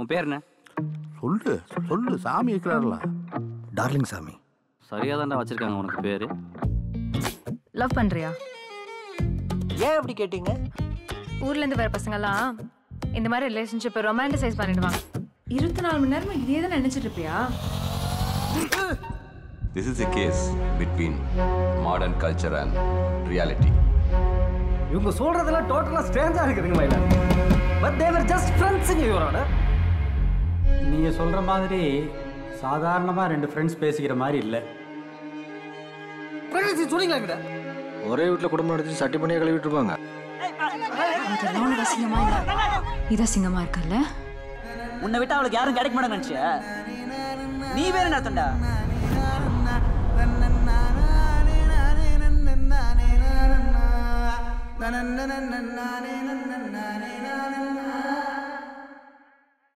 உன் பேர் என்ன சொல்லு சொல்லு சாமி இருக்கிறார்ல டார்லிங் சாமி சரியாக தான்டா வச்சிருக்காங்க உனக்கு பேர் லவ் பண்றியா ஏன் அப்படி கேட்டீங்க ஊர்ல இருந்து வர பசங்கெல்லாம் இந்த மாதிரி ரிலேஷன்ஷிப்பை ரொமான்டிசைஸ் பண்ணிடுவாங்க இருபத்தி நாலு மணி நேரமா இதே தான் நினைச்சிட்டு இருப்பியா This is a case between modern culture and reality. இவங்க சொல்றதெல்லாம் டோட்டலா ஸ்ட்ரேஞ்சா இருக்குதுங்க மயில பட் தேவர் ஜஸ்ட் ஃப்ரெண்ட்ஸுங்க இவரோட நீங்கள் சொல்கிற மாதிரி சாதாரணமாக ரெண்டு ஃப்ரெண்ட்ஸ் பேசிக்கிற மாதிரி இல்லை பிரெக்னன்சி சொன்னீங்களா கிட்ட ஒரே வீட்டில் குடும்பம் நடத்தி சட்டி பண்ணியே கழுவிட்டு இருப்பாங்க அதெல்லாம் உனக்கு அசிங்கமா இல்ல இது அசிங்கமா இருக்குல்ல உன்னை விட்டு அவளுக்கு யாரும் கிடைக்க மாட்டாங்க நினைச்சியா நீ வேற நடத்தண்டா na na na na na na na